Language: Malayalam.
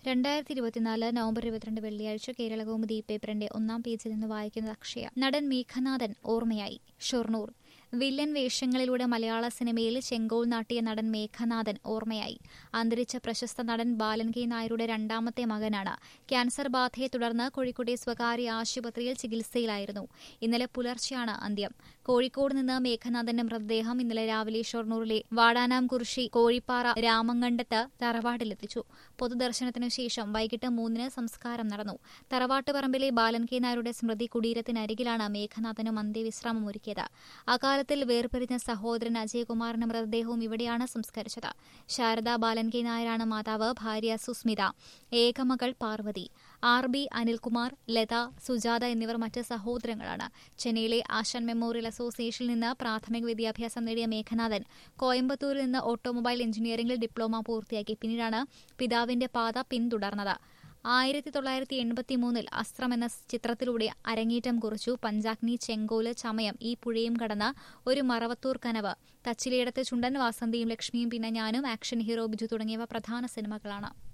രണ്ടായിരത്തി ഇരുപത്തിനാല് നവംബർ ഇരുപത്തിരണ്ട് വെള്ളിയാഴ്ച കേരളകൗമുദി പേപ്പറിന്റെ ഒന്നാം പേജിൽ നിന്ന് വായിക്കുന്നത് അക്ഷയ നടൻ മേഘനാഥൻ ഓർമ്മയായി ഷൊർണൂർ വില്ലൻ വേഷങ്ങളിലൂടെ മലയാള സിനിമയിൽ ചെങ്കോൾ നാട്ടിയ നടൻ മേഘനാഥൻ ഓർമ്മയായി അന്തരിച്ച പ്രശസ്ത നടൻ ബാലൻ കെ നായരുടെ രണ്ടാമത്തെ മകനാണ് ക്യാൻസർ ബാധയെ തുടർന്ന് കോഴിക്കോട്ടെ സ്വകാര്യ ആശുപത്രിയിൽ ചികിത്സയിലായിരുന്നു ഇന്നലെ പുലർച്ചെയാണ് അന്ത്യം കോഴിക്കോട് നിന്ന് മേഘനാഥന്റെ മൃതദേഹം ഇന്നലെ രാവിലെ ഷൊർണൂരിലെ വാടാനാംകുറിശി കോഴിപ്പാറ രാമങ്കണ്ടത്ത് തറവാട്ടിലെത്തിച്ചു പൊതുദർശനത്തിനു ശേഷം വൈകിട്ട് മൂന്നിന് സംസ്കാരം നടന്നു തറവാട്ടുപറമ്പിലെ ബാലൻ കെ നായരുടെ സ്മൃതി കുടീരത്തിനരികിലാണ് മേഘനാഥനും അന്ത്യവിശ്രാമം ഒരുക്കിയത് അകാലത്തിൽ വേർപിരിഞ്ഞ സഹോദരൻ അജയകുമാറിന്റെ മൃതദേഹവും ഇവിടെയാണ് സംസ്കരിച്ചത് ശാരദ ബാലൻ കെ നായരാണ് മാതാവ് ഭാര്യ സുസ്മിത ഏകമകൾ പാർവതി ആർ ബി അനിൽകുമാർ ലത സുജാത എന്നിവർ മറ്റ് സഹോദരങ്ങളാണ് ചെന്നൈയിലെ ആശാൻ മെമ്മോറിയൽ അസോസിയേഷനിൽ നിന്ന് പ്രാഥമിക വിദ്യാഭ്യാസം നേടിയ മേഘനാഥൻ കോയമ്പത്തൂരിൽ നിന്ന് ഓട്ടോമൊബൈൽ എഞ്ചിനീയറിംഗിൽ ഡിപ്ലോമ പൂർത്തിയാക്കി പിന്നീടാണ് പിതാവിന്റെ പാത പിന്തുടർന്നത് ആയിരത്തി തൊള്ളായിരത്തി എൺപത്തി മൂന്നിൽ അസ്ത്രം എന്ന ചിത്രത്തിലൂടെ അരങ്ങേറ്റം കുറിച്ചു പഞ്ചാഗ്നി ചെങ്കോല് ചമയം ഈ പുഴയും കടന്ന ഒരു മറവത്തൂർ കനവ് തച്ചിലയിടത്ത് ചുണ്ടൻ വാസന്തിയും ലക്ഷ്മിയും പിന്നെ ഞാനും ആക്ഷൻ ഹീറോ ബിജു തുടങ്ങിയവ പ്രധാന സിനിമകളാണ്